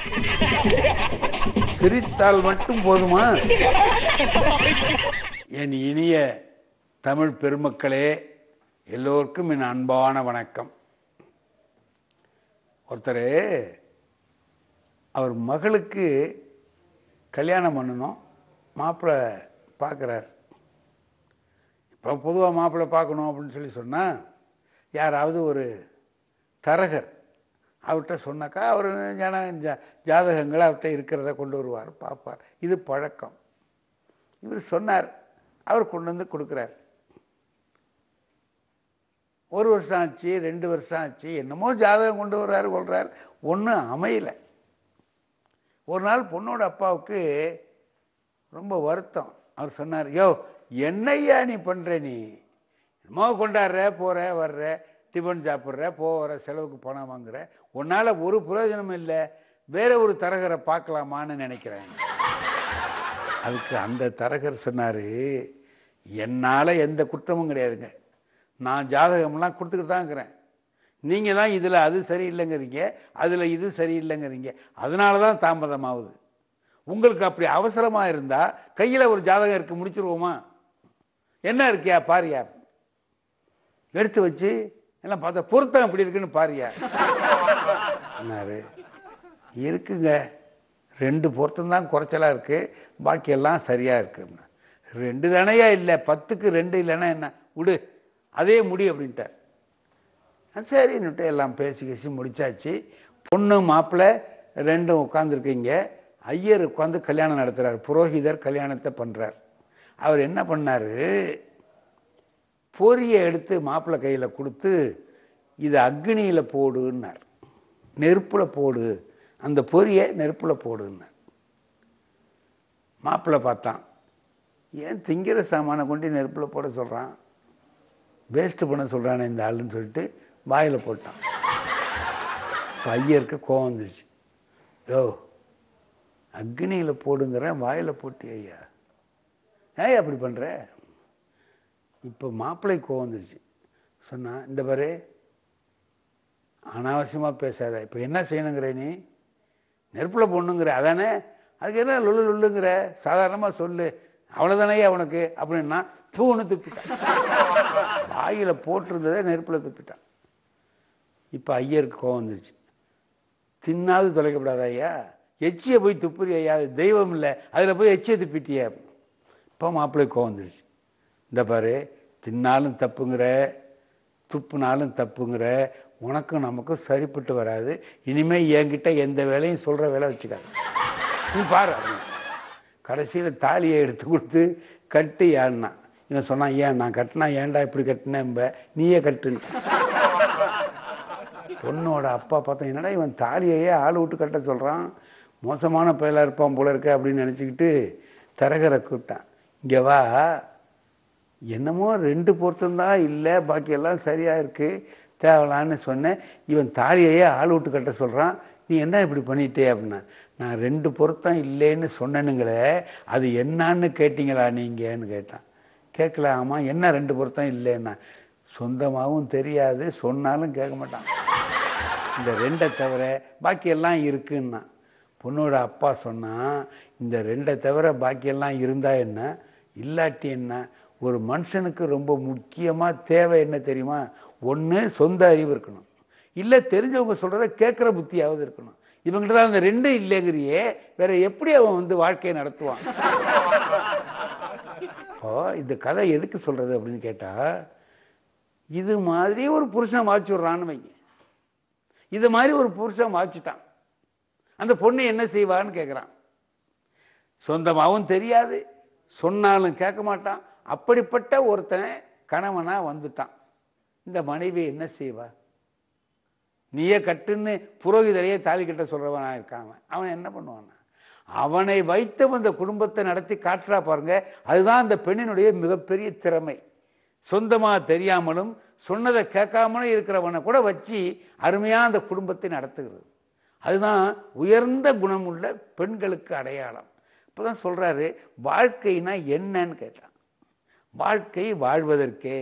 சிரித்தால் மட்டும் போதுமா என் இனிய தமிழ் பெருமக்களே எல்லோருக்கும் என் அன்பான வணக்கம் ஒருத்தர் அவர் மகளுக்கு கல்யாணம் பண்ணணும் மாப்பிள்ளை பார்க்குறார் இப்போ பொதுவாக மாப்பிள்ளை பார்க்கணும் அப்படின்னு சொல்லி சொன்னால் யாராவது ஒரு தரகர் அவர்கிட்ட சொன்னாக்கா அவர் ஜன ஜா ஜாதகங்கள் அவர்கிட்ட இருக்கிறத கொண்டு வருவார் பார்ப்பார் இது பழக்கம் இவர் சொன்னார் அவர் கொண்டு வந்து கொடுக்குறார் ஒரு வருஷம் ஆச்சு ரெண்டு வருஷம் ஆச்சு என்னமோ ஜாதகம் கொண்டு வர்றாரு கொள்றார் ஒன்றும் அமையலை ஒரு நாள் பொண்ணோட அப்பாவுக்கு ரொம்ப வருத்தம் அவர் சொன்னார் யோ என்னையா நீ பண்ணுற நீ என்னமோ கொண்டாடுற போகிற வர்ற டிஃபன் சாப்பிட்ற போகிற செலவுக்கு பணம் வாங்குற உன்னால் ஒரு பிரயோஜனமும் இல்லை வேற ஒரு தரகரை பார்க்கலாமான்னு நினைக்கிறேன் அதுக்கு அந்த தரகர் சொன்னார் என்னால் எந்த குற்றமும் கிடையாதுங்க நான் ஜாதகம்லாம் கொடுத்துக்கிட்டு தான் இருக்கிறேன் நீங்கள் தான் இதில் அது சரியில்லைங்கிறீங்க அதில் இது சரியில்லைங்கிறீங்க அதனால தான் தாமதமாகுது உங்களுக்கு அப்படி அவசரமாக இருந்தால் கையில் ஒரு ஜாதகம் இருக்கு முடிச்சிருவோமா என்ன இருக்கியா பாரியா எடுத்து வச்சு எல்லாம் பார்த்தா பொருத்தம் எப்படி இருக்குன்னு பாரியா என்னாரு இருக்குங்க ரெண்டு பொருத்தம் தான் குறைச்சலாக இருக்குது பாக்கியெல்லாம் சரியாக இருக்குன்னா ரெண்டு தானையா இல்லை பத்துக்கு ரெண்டு இல்லைன்னா என்ன விடு அதே முடி அப்படின்ட்டார் ஆ, சரின்னுட்டு எல்லாம் பேசி பேசி முடிச்சாச்சு பொண்ணு மாப்பிள்ளை ரெண்டும் உட்காந்துருக்கீங்க ஐயர் உட்காந்து கல்யாணம் நடத்துகிறார் புரோகிதர் கல்யாணத்தை பண்ணுறார் அவர் என்ன பண்ணார் பொரியை எடுத்து மாப்பிள்ளை கையில் கொடுத்து இதை அக்னியில் போடுன்னார் நெருப்பில் போடு அந்த பொரியை நெருப்பில் போடுன்னார் மாப்பிள்ளை பார்த்தான் ஏன் திங்கிற சாமானை கொண்டு நெருப்பில் போட சொல்கிறான் வேஸ்ட் பண்ண சொல்கிறானே இந்த ஆளுன்னு சொல்லிட்டு வாயில் போட்டான் பையருக்கு கோவம் வந்துருச்சு யோ அக்னியில் போடுங்கிறேன் வாயில் போட்டி ஐயா ஏன் அப்படி பண்ணுற இப்போ மாப்பிள்ளை கோவம் வந்துருச்சு சொன்னா இந்த பாரு அனாவசியமாக பேசாத இப்போ என்ன செய்யணுங்கிற நீ நெருப்பில் போடணுங்கிற அதானே அதுக்கு என்ன லொல்லு லொல்லுங்கிற சாதாரணமாக சொல்லு அவ்வளோதானே அவனுக்கு அப்படின்னா தூணு துப்பிட்டான் வாயில் போட்டிருந்ததை நெருப்பில் துப்பிட்டான் இப்போ ஐயருக்கு கோவம் வந்துருச்சு தின்னாவது தொலைக்கப்படாத ஐயா எச்சியை போய் துப்புறி ஐயா அது தெய்வம் இல்லை அதில் போய் எச்சியை துப்பிட்டியே இப்போ மாப்பிள்ளை கோவம் வந்துருச்சு இந்த பாரு தின்னாலும் தப்புங்கிற துப்புனாலும் தப்புங்கிற உனக்கும் நமக்கும் சரிப்பட்டு வராது இனிமேல் என்கிட்ட எந்த வேலையும் சொல்கிற வேலை வச்சுக்காது நீ பாரு அப்படின்னு. கடைசியில் தாலியை எடுத்து கொடுத்து கட்டி ஏன்னா இவன் சொன்னான் ஏன் நான் கட்டினா ஏன்டா இப்படி கட்டினேன்ப நீயே கட்டுன்ட்டான் பொண்ணோட அப்பா பார்த்தா என்னடா இவன் தாலியையே ஆள் விட்டு கட்ட சொல்கிறான் மோசமான பயலாக இருப்பான் போல இருக்க அப்படின்னு நினச்சிக்கிட்டு தரகரை கூப்பிட்டான் இங்கே வா என்னமோ ரெண்டு பொருத்தம்தான் இல்லை பாக்கியெல்லாம் சரியாக இருக்குது தேவலான்னு சொன்னேன் இவன் தாலியையே ஆள் விட்டு கட்ட சொல்கிறான் நீ என்ன இப்படி பண்ணிட்டே அப்படின்னா நான் ரெண்டு பொருத்தம் இல்லைன்னு சொன்னனுங்களே அது என்னான்னு கேட்டிங்களா நீங்கன்னு கேட்டான் கேட்கல ஆமாம் என்ன ரெண்டு பொருத்தம் இல்லைன்னா சொந்தமாகவும் தெரியாது சொன்னாலும் கேட்க மாட்டான் இந்த ரெண்டை தவிர பாக்கியெல்லாம் இருக்குன்னா பொண்ணோட அப்பா சொன்னான் இந்த ரெண்டை தவிர பாக்கியெல்லாம் இருந்தா என்ன இல்லாட்டி என்ன ஒரு மனுஷனுக்கு ரொம்ப முக்கியமாக தேவை என்ன தெரியுமா ஒன்று சொந்த அறிவு இருக்கணும் இல்லை தெரிஞ்சவங்க சொல்கிறத கேட்குற புத்தியாவது இருக்கணும் இவங்கள்ட்ட தான் அந்த ரெண்டும் இல்லைங்கிறியே வேற எப்படி அவன் வந்து வாழ்க்கையை நடத்துவான் இப்போ இந்த கதை எதுக்கு சொல்கிறது அப்படின்னு கேட்டால் இது மாதிரி ஒரு புருஷன் வாச்சுடுறான்னு வைங்க இது மாதிரி ஒரு புருஷன் வாச்சுட்டான் அந்த பொண்ணு என்ன செய்வான்னு கேட்குறான் சொந்தமாகவும் தெரியாது சொன்னாலும் கேட்க மாட்டான் அப்படிப்பட்ட ஒருத்தன் கணவனாக வந்துட்டான் இந்த மனைவி என்ன செய்வா நீயே கட்டுன்னு புரோகிதரையே தாலி கட்ட சொல்கிறவனா இருக்காங்க அவன் என்ன பண்ணுவான் அவனை வைத்து அந்த குடும்பத்தை நடத்தி காட்டுறா பாருங்க அதுதான் அந்த பெண்ணினுடைய மிகப்பெரிய திறமை சொந்தமாக தெரியாமலும் சொன்னதை கேட்காமலும் இருக்கிறவனை கூட வச்சு அருமையாக அந்த குடும்பத்தை நடத்துகிறது அதுதான் உயர்ந்த குணமுள்ள பெண்களுக்கு அடையாளம் இப்போ தான் சொல்கிறாரு வாழ்க்கைனா என்னன்னு கேட்டான் வாழ்க்கை வாழ்வதற்கே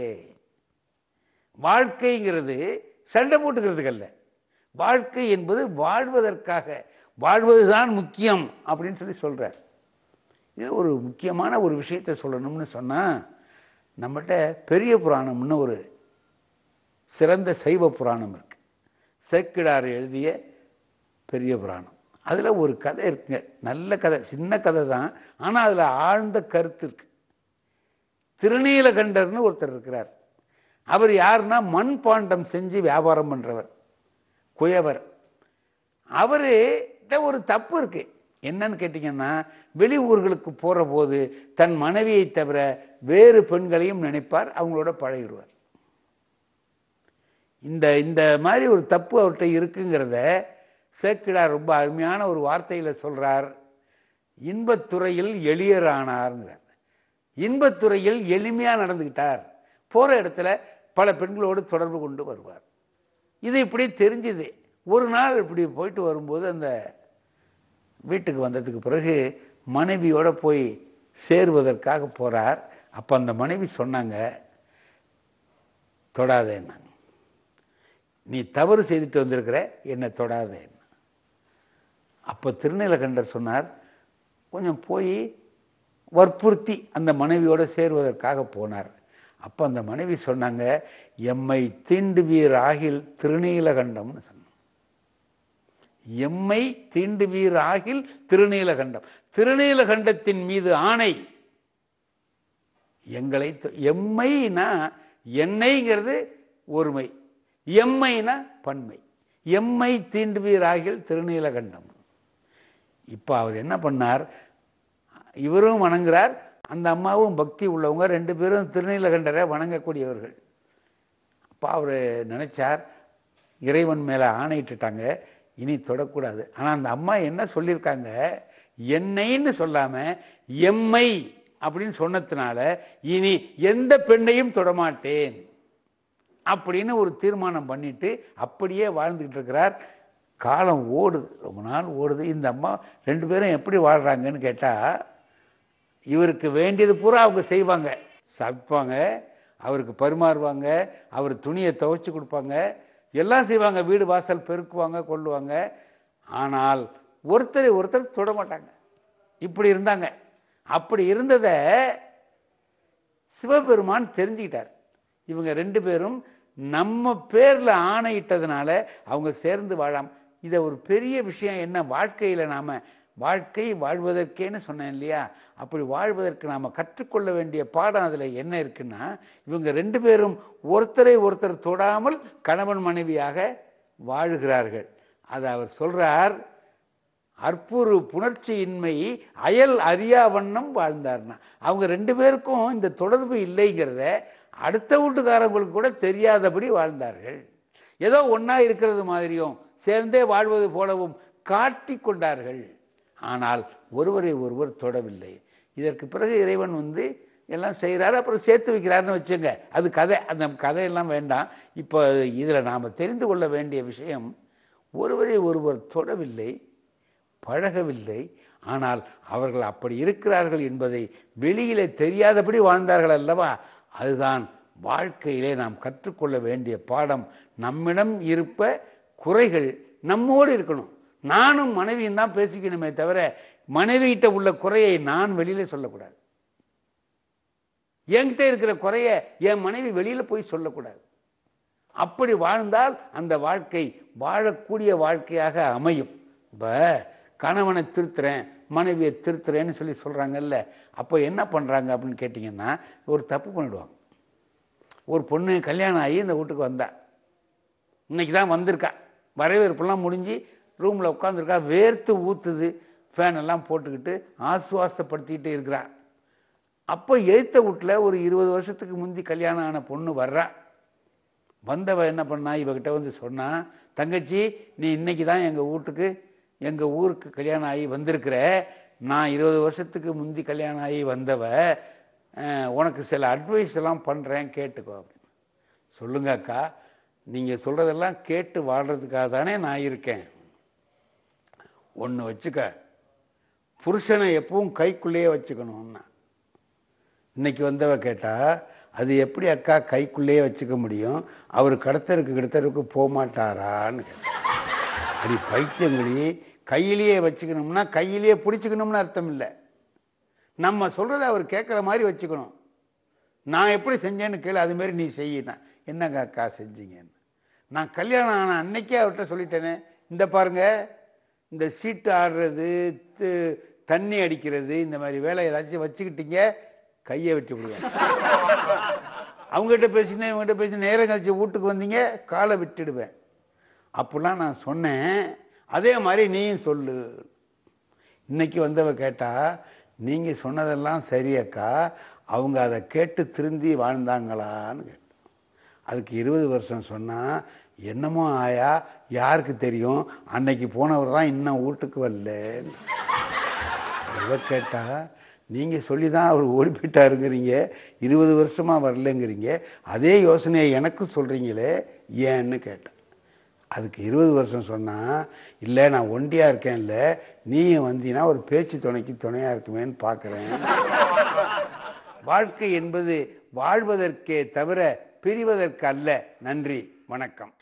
வாழ்க்கைங்கிறது சண்டை போட்டுக்கிறதுக்கு அல்ல வாழ்க்கை என்பது வாழ்வதற்காக வாழ்வது தான் முக்கியம் அப்படின்னு சொல்லி சொல்கிறார் இது ஒரு முக்கியமான ஒரு விஷயத்தை சொல்லணும்னு சொன்னால் நம்மகிட்ட பெரிய புராணம்னு ஒரு சிறந்த சைவ புராணம் இருக்கு சேக்கிடார் எழுதிய பெரிய புராணம் அதில் ஒரு கதை இருக்குங்க நல்ல கதை சின்ன கதை தான் ஆனால் அதில் ஆழ்ந்த கருத்து இருக்கு திருநீலகண்டர்னு ஒருத்தர் இருக்கிறார் அவர் யாருன்னா மண் பாண்டம் செஞ்சு வியாபாரம் பண்ணுறவர் குயவர் அவர்கிட்ட ஒரு தப்பு இருக்கு என்னன்னு கேட்டிங்கன்னா வெளி ஊர்களுக்கு போகிற போது தன் மனைவியை தவிர வேறு பெண்களையும் நினைப்பார் அவங்களோட பழகிடுவார் இந்த இந்த மாதிரி ஒரு தப்பு அவர்கிட்ட இருக்குங்கிறத சேக்கிடார் ரொம்ப அருமையான ஒரு வார்த்தையில் சொல்கிறார் இன்பத்துறையில் எளியரானார்ங்கிறார் இன்பத்துறையில் எளிமையாக நடந்துக்கிட்டார் போகிற இடத்துல பல பெண்களோடு தொடர்பு கொண்டு வருவார் இது இப்படி தெரிஞ்சுது ஒரு நாள் இப்படி போயிட்டு வரும்போது அந்த வீட்டுக்கு வந்ததுக்கு பிறகு மனைவியோட போய் சேருவதற்காக போகிறார் அப்போ அந்த மனைவி சொன்னாங்க தொடாதேன்னாங்க நீ தவறு செய்துட்டு வந்திருக்கிற என்னை தொடாதேன்னு அப்போ திருநீலகண்டர் சொன்னார் கொஞ்சம் போய் வற்புறுத்தி அந்த மனைவியோடு சேருவதற்காக போனார் அப்போ அந்த மனைவி சொன்னாங்க எம்மை தீண்டுவீர் ஆகில் திருநீலகண்டம்னு சொன்னாங்க எம்மை தீண்டுவீர் ஆகில் திருநீலகண்டம் திருநீலகண்டத்தின் மீது ஆணை எங்களை தொ- எம்மைனா என்னைங்கிறது ஒருமை எம்மைனா பன்மை எம்மை தீண்டுவீராகில் திருநீலகண்டம் இப்போ அவர் என்ன பண்ணார் இவரும் வணங்குறார் அந்த அம்மாவும் பக்தி உள்ளவங்க ரெண்டு பேரும் திருநீலகண்டரை வணங்கக்கூடியவர்கள் அப்போ அவர் நினைச்சார் இறைவன் மேலே ஆணையிட்டுட்டாங்க இனி தொடக்கூடாது ஆனால் அந்த அம்மா என்ன சொல்லியிருக்காங்க என்னைன்னு சொல்லாமல் எம்மை அப்படின்னு சொன்னதுனால இனி எந்த பெண்ணையும் தொடமாட்டேன் அப்படின்னு ஒரு தீர்மானம் பண்ணிட்டு அப்படியே வாழ்ந்துக்கிட்டு இருக்கிறார் காலம் ஓடுது ரொம்ப நாள் ஓடுது இந்த அம்மா ரெண்டு பேரும் எப்படி வாழ்கிறாங்கன்னு கேட்டால் இவருக்கு வேண்டியது பூரா அவங்க செய்வாங்க சாப்பிப்பாங்க அவருக்கு பரிமாறுவாங்க அவர் துணியை துவைச்சி கொடுப்பாங்க எல்லாம் செய்வாங்க வீடு வாசல் பெருக்குவாங்க கொள்ளுவாங்க ஆனால் ஒருத்தரை ஒருத்தர் தொட மாட்டாங்க இப்படி இருந்தாங்க அப்படி இருந்ததை சிவபெருமான் தெரிஞ்சுக்கிட்டார் இவங்க ரெண்டு பேரும் நம்ம பேரில் ஆணையிட்டதுனால அவங்க சேர்ந்து வாழாம் இதை ஒரு பெரிய விஷயம் என்ன வாழ்க்கையில் நாம் வாழ்க்கை வாழ்வதற்கேன்னு சொன்னேன் இல்லையா அப்படி வாழ்வதற்கு நாம் கற்றுக்கொள்ள வேண்டிய பாடம் அதில் என்ன இருக்குன்னா இவங்க ரெண்டு பேரும் ஒருத்தரை ஒருத்தர் தொடாமல் கணவன் மனைவியாக வாழுகிறார்கள் அதை அவர் சொல்றார் அற்புறு புணர்ச்சியின்மை அயல் அறியா வண்ணம் வாழ்ந்தார்னா அவங்க ரெண்டு பேருக்கும் இந்த தொடர்பு இல்லைங்கிறத அடுத்த வீட்டுக்காரங்களுக்கு கூட தெரியாதபடி வாழ்ந்தார்கள் ஏதோ ஒன்றா இருக்கிறது மாதிரியும் சேர்ந்தே வாழ்வது போலவும் காட்டி கொண்டார்கள் ஆனால் ஒருவரை ஒருவர் தொடவில்லை இதற்கு பிறகு இறைவன் வந்து எல்லாம் செய்கிறாரு அப்புறம் சேர்த்து வைக்கிறாருன்னு வச்சுங்க அது கதை அந்த கதையெல்லாம் வேண்டாம் இப்போ இதில் நாம் தெரிந்து கொள்ள வேண்டிய விஷயம் ஒருவரை ஒருவர் தொடவில்லை பழகவில்லை ஆனால் அவர்கள் அப்படி இருக்கிறார்கள் என்பதை வெளியிலே தெரியாதபடி வாழ்ந்தார்கள் அல்லவா அதுதான் வாழ்க்கையிலே நாம் கற்றுக்கொள்ள வேண்டிய பாடம் நம்மிடம் இருப்ப குறைகள் நம்மோடு இருக்கணும் நானும் மனைவியும் தான் பேசிக்கணுமே தவிர மனைவிகிட்ட உள்ள குறையை நான் வெளியில சொல்லக்கூடாது என்கிட்ட இருக்கிற குறைய என் மனைவி வெளியில போய் சொல்லக்கூடாது அப்படி வாழ்ந்தால் அந்த வாழ்க்கை வாழக்கூடிய வாழ்க்கையாக அமையும் இப்போ கணவனை திருத்துறேன் மனைவியை திருத்துறேன்னு சொல்லி சொல்கிறாங்கல்ல அப்போ என்ன பண்ணுறாங்க அப்படின்னு கேட்டிங்கன்னா ஒரு தப்பு பண்ணிடுவாங்க ஒரு பொண்ணு கல்யாணம் ஆகி இந்த வீட்டுக்கு வந்தா இன்னைக்கு தான் வந்திருக்கா வரவேற்பெல்லாம் முடிஞ்சு ரூமில் உட்காந்துருக்கா வேர்த்து ஊற்றுது ஃபேன் எல்லாம் போட்டுக்கிட்டு ஆசுவாசப்படுத்திக்கிட்டு இருக்கிறா அப்போ எய்த்த வீட்டில் ஒரு இருபது வருஷத்துக்கு முந்தி கல்யாணம் ஆன பொண்ணு வர்றா வந்தவ என்ன பண்ணா இவகிட்ட வந்து சொன்னா தங்கச்சி நீ இன்னைக்கு தான் எங்கள் வீட்டுக்கு எங்கள் ஊருக்கு கல்யாணம் ஆகி வந்திருக்கிற நான் இருபது வருஷத்துக்கு முந்தி கல்யாணம் ஆகி வந்தவ அஹ், உனக்கு சில அட்வைஸ் எல்லாம் பண்ணுறேன் கேட்டுக்கோ அப்படின்னு சொல்லுங்க அக்கா நீங்கள் சொல்கிறதெல்லாம் கேட்டு வாழ்கிறதுக்காக தானே நான் இருக்கேன் ஒன்று வச்சுக்க புருஷனை எப்பவும் கைக்குள்ளேயே வச்சுக்கணும்னா இன்னைக்கு வந்தவ கேட்டா அது எப்படி அக்கா கைக்குள்ளேயே வச்சுக்க முடியும் அவர் கடத்தருக்கு கிடத்தருக்கு போக மாட்டாரான்னு கேட்டா அடி பைத்தியங்களி கையிலேயே வச்சுக்கணும்னா கையிலேயே பிடிச்சிக்கணும்னு அர்த்தம் இல்லை நம்ம சொல்கிறத அவர் கேட்குற மாதிரி வச்சுக்கணும் நான் எப்படி செஞ்சேன்னு கேளு அதுமாரி நீ செய்யினா என்னங்க அக்கா செஞ்சீங்கன்னு நான் கல்யாணம் ஆன அன்னைக்கே அவர்கிட்ட சொல்லிட்டேனே இந்த பாருங்க இந்த சீட்டு ஆடுறது து- தண்ணி அடிக்கிறது இந்த மாதிரி வேலை ஏதாச்சும் வச்சுக்கிட்டீங்க கையை வெட்டி விடுவேன் அவங்ககிட்ட பேசினேன் இவங்ககிட்ட பேசி நேரம் கழிச்சு வீட்டுக்கு வந்தீங்க காலை விட்டுடுவேன் அப்படிலாம் நான் சொன்னேன் அதே மாதிரி நீயும் சொல்லு இன்னைக்கு வந்தவ கேட்டா நீங்கள் சொன்னதெல்லாம் சரி அக்கா அவங்க அதை கேட்டு திருந்தி வாழ்ந்தாங்களான்னு கேட்டேன் அதுக்கு இருபது வருஷம் சொன்னால் என்னமோ ஆயா யாருக்கு தெரியும் அன்னைக்கு போனவர் தான் இன்னும் வீட்டுக்கு வரலன்னு இவ கேட்டா நீங்கள் சொல்லி தான் அவர் ஓடி போயிட்டாருங்கிறீங்க இருபது வருஷமாக வரலங்கிறீங்க அதே யோசனையை எனக்கும் சொல்கிறீங்களே ஏன்னு கேட்டேன் அதுக்கு இருபது வருஷம் சொன்னால் இல்லை நான் ஒண்டியாக இருக்கேன் இல்லை நீயும் வந்தீன்னா ஒரு பேச்சு துணைக்கு துணையாக இருக்குமேன்னு பார்க்குறேன் வாழ்க்கை என்பது வாழ்வதற்கே தவிர பிரிவதற்கு அல்ல நன்றி வணக்கம்